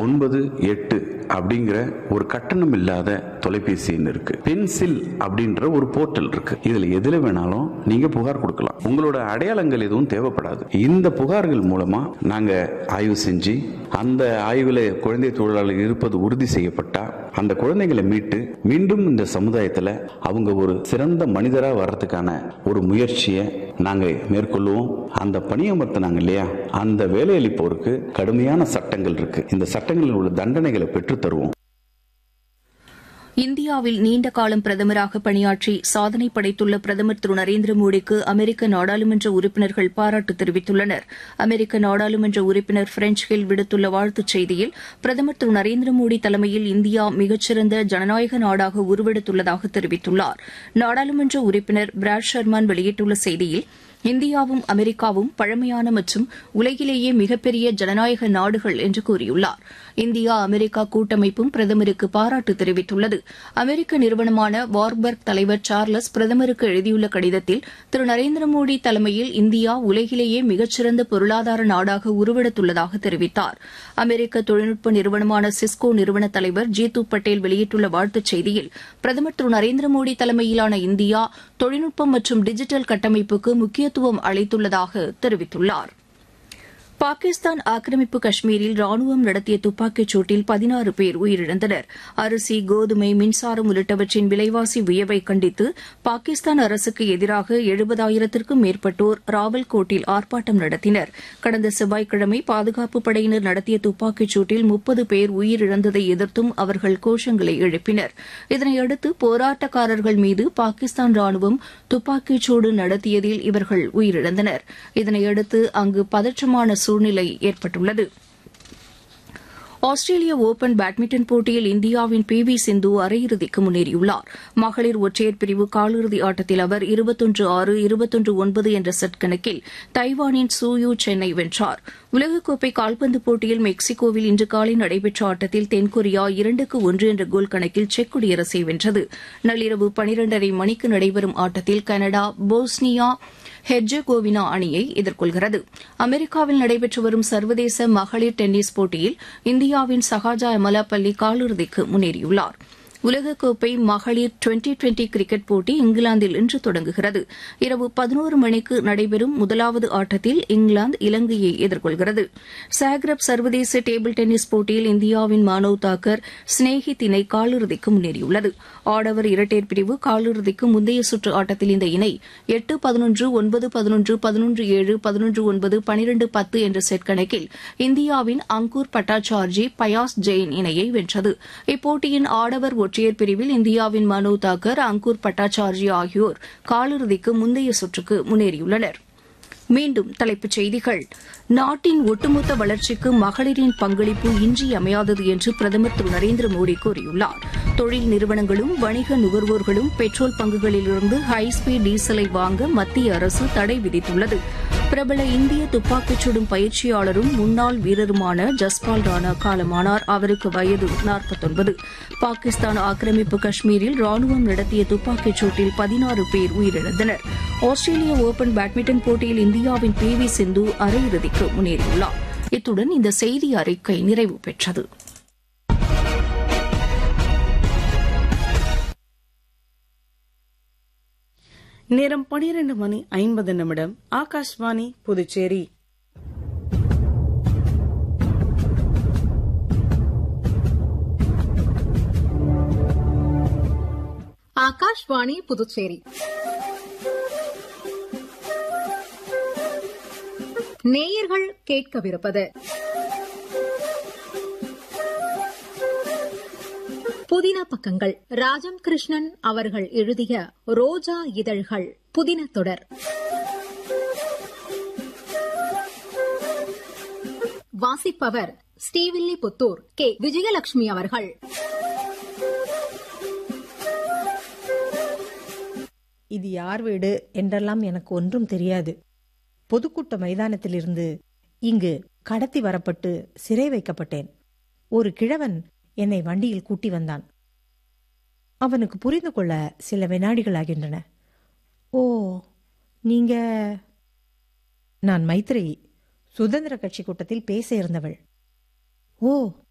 ஒன்பது எட்டு அப்படிங்கிற ஒரு கட்டணம் இல்லாத தொலைபேசி எண் இருக்கு பென்சில் அப்படின்ற ஒரு போர்ட்டல் இருக்கு இதுல எதுல வேணாலும் நீங்க புகார் கொடுக்கலாம் உங்களோட அடையாளங்கள் எதுவும் தேவைப்படாது இந்த புகார்கள் மூலமா நாங்க ஆய்வு செஞ்சு அந்த ஆய்வுல குழந்தை தொழிலாளர் இருப்பது உறுதி செய்யப்பட்டா அந்த குழந்தைகளை மீட்டு மீண்டும் இந்த சமுதாயத்துல அவங்க ஒரு சிறந்த மனிதரா வர்றதுக்கான ஒரு முயற்சியை நாங்க மேற்கொள்ளுவோம் அந்த பணியமர்த்தினாங்க இல்லையா அந்த வேலையளிப்போருக்கு கடுமையான சட்டங்கள் இருக்கு இந்த சட்டங்களில் உள்ள தண்டனைகளை பெற்றுத் தருவோம் இந்தியாவில் நீண்ட காலம் பிரதமராக பணியாற்றி சாதனை படைத்துள்ள பிரதமர் திரு நரேந்திர மோடிக்கு அமெரிக்க நாடாளுமன்ற உறுப்பினர்கள் பாராட்டு தெரிவித்துள்ளனர் அமெரிக்க நாடாளுமன்ற உறுப்பினர் பிரெஞ்ச் ஹில் விடுத்துள்ள வாழ்த்துச் செய்தியில் பிரதமர் திரு நரேந்திர மோடி தலைமையில் இந்தியா மிகச்சிறந்த ஜனநாயக நாடாக உருவெடுத்துள்ளதாக தெரிவித்துள்ளார் நாடாளுமன்ற உறுப்பினர் பிராட் ஷர்மான் வெளியிட்டுள்ள செய்தியில் இந்தியாவும் அமெரிக்காவும் பழமையான மற்றும் உலகிலேயே மிகப்பெரிய ஜனநாயக நாடுகள் என்று கூறியுள்ளார் இந்தியா அமெரிக்கா கூட்டமைப்பும் பிரதமருக்கு பாராட்டு தெரிவித்துள்ளது அமெரிக்க நிறுவனமான வார்பர்க் தலைவர் சார்லஸ் பிரதமருக்கு எழுதியுள்ள கடிதத்தில் திரு நரேந்திர மோடி தலைமையில் இந்தியா உலகிலேயே மிகச்சிறந்த பொருளாதார நாடாக உருவெடுத்துள்ளதாக தெரிவித்தார் அமெரிக்க தொழில்நுட்ப நிறுவனமான சிஸ்கோ நிறுவன தலைவர் ஜீது பட்டேல் வெளியிட்டுள்ள வாழ்த்துச் செய்தியில் பிரதமர் திரு நரேந்திர மோடி தலைமையிலான இந்தியா தொழில்நுட்பம் மற்றும் டிஜிட்டல் கட்டமைப்புக்கு முக்கியத்துவம் அளித்துள்ளதாக தெரிவித்துள்ளார் பாகிஸ்தான் ஆக்கிரமிப்பு காஷ்மீரில் ராணுவம் நடத்திய துப்பாக்கிச் சூட்டில் பதினாறு பேர் உயிரிழந்தனர் அரிசி கோதுமை மின்சாரம் உள்ளிட்டவற்றின் விலைவாசி உயர்வை கண்டித்து பாகிஸ்தான் அரசுக்கு எதிராக எழுபதாயிரத்திற்கும் மேற்பட்டோர் ராவல்கோட்டில் ஆர்ப்பாட்டம் நடத்தினர் கடந்த செவ்வாய்க்கிழமை பாதுகாப்பு படையினர் நடத்திய துப்பாக்கிச் சூட்டில் முப்பது பேர் உயிரிழந்ததை எதிர்த்தும் அவர்கள் கோஷங்களை எழுப்பினர் இதனையடுத்து போராட்டக்காரர்கள் மீது பாகிஸ்தான் ராணுவம் துப்பாக்கிச் சூடு நடத்தியதில் இவர்கள் உயிரிழந்தனர் இதனையடுத்து அங்கு பதற்றமான சூழ்நிலை ஏற்பட்டுள்ளது ஆஸ்திரேலிய ஒபன் பேட்மிண்டன் போட்டியில் இந்தியாவின் பி வி சிந்து அரையிறுதிக்கு முன்னேறியுள்ளார் மகளிர் ஒற்றையர் பிரிவு காலிறுதி ஆட்டத்தில் அவர் இருபத்தொன்று ஆறு இருபத்தொன்று ஒன்பது என்ற செட் கணக்கில் தைவானின் சூயூ சென்னை வென்றார் உலகக்கோப்பை கால்பந்து போட்டியில் மெக்சிகோவில் இன்று காலை நடைபெற்ற ஆட்டத்தில் தென்கொரியா இரண்டுக்கு ஒன்று என்ற கோல் கணக்கில் செக் குடியரசை வென்றது நள்ளிரவு பனிரெண்டரை மணிக்கு நடைபெறும் ஆட்டத்தில் கனடா போஸ்னியா ஹெர்ஜெகோவினா அணியை எதிர்கொள்கிறது அமெரிக்காவில் நடைபெற்று வரும் சர்வதேச மகளிர் டென்னிஸ் போட்டியில் இந்தியாவின் சஹாஜா எமலாபள்ளி காலிறுதிக்கு முன்னேறியுள்ளார் உலகக்கோப்பை மகளிர் டுவெண்டி டுவெண்டி கிரிக்கெட் போட்டி இங்கிலாந்தில் இன்று தொடங்குகிறது இரவு பதினோரு மணிக்கு நடைபெறும் முதலாவது ஆட்டத்தில் இங்கிலாந்து இலங்கையை எதிர்கொள்கிறது சாக்ரப் சர்வதேச டேபிள் டென்னிஸ் போட்டியில் இந்தியாவின் மானவ் தாக்கர் ஸ்னேஹித் இணை காலிறுதிக்கு முன்னேறியுள்ளது ஆடவர் இரட்டையர் பிரிவு காலிறுதிக்கு முந்தைய சுற்று ஆட்டத்தில் இந்த இணை எட்டு பதினொன்று ஒன்பது பதினொன்று பதினொன்று ஏழு பதினொன்று ஒன்பது பனிரெண்டு பத்து என்ற செட் கணக்கில் இந்தியாவின் அங்கூர் பட்டாச்சார்ஜி பயாஸ் ஜெயின் இணையை வென்றது இப்போட்டியின் ஆடவர் ஒற்றையர் பிரிவில் இந்தியாவின் மனு தாக்கர் அங்கூர் பட்டாச்சார்ஜி ஆகியோர் காலிறுதிக்கு முந்தைய சுற்றுக்கு முன்னேறியுள்ளனர் மீண்டும் தலைப்புச் செய்திகள் நாட்டின் ஒட்டுமொத்த வளர்ச்சிக்கு மகளிரின் பங்களிப்பு இன்றியமையாதது என்று பிரதமர் திரு நரேந்திர மோடி கூறியுள்ளார் தொழில் நிறுவனங்களும் வணிக நுகர்வோர்களும் பெட்ரோல் பங்குகளிலிருந்து ஹைஸ்பீட் டீசலை வாங்க மத்திய அரசு தடை விதித்துள்ளது பிரபல இந்திய துப்பாக்கிச் சுடும் பயிற்சியாளரும் முன்னாள் வீரருமான ஜஸ்பால் ராணா காலமானார் அவருக்கு வயது நாற்பத்தொன்பது பாகிஸ்தான் ஆக்கிரமிப்பு காஷ்மீரில் ராணுவம் நடத்திய துப்பாக்கிச் சூட்டில் பதினாறு பேர் உயிரிழந்தனர் ஆஸ்திரேலிய ஓபன் பேட்மிண்டன் போட்டியில் இந்தியாவின் பி வி சிந்து அரையிறுதிக்கு முன்னேறியுள்ளார் இத்துடன் இந்த செய்தி அறிக்கை நிறைவு பெற்றது நேரம் பனிரெண்டு மணி ஐம்பது நிமிடம் ஆகாஷ்வாணி புதுச்சேரி ஆகாஷ்வாணி புதுச்சேரி நேயர்கள் கேட்கவிருப்பது புதின பக்கங்கள் ராஜம் கிருஷ்ணன் அவர்கள் எழுதிய ரோஜா இதழ்கள் புதின தொடர் வாசிப்பவர் ஸ்ரீவில்லிபுத்தூர் கே விஜயலட்சுமி அவர்கள் இது யார் வீடு என்றெல்லாம் எனக்கு ஒன்றும் தெரியாது பொதுக்கூட்ட மைதானத்திலிருந்து இங்கு கடத்தி வரப்பட்டு சிறை வைக்கப்பட்டேன் ஒரு கிழவன் என்னை வண்டியில் கூட்டி வந்தான் அவனுக்கு புரிந்து கொள்ள சில வினாடிகள் ஆகின்றன ஓ நீங்க நான் மைத்ரேயி சுதந்திர கட்சி கூட்டத்தில் பேச இருந்தவள் ஓ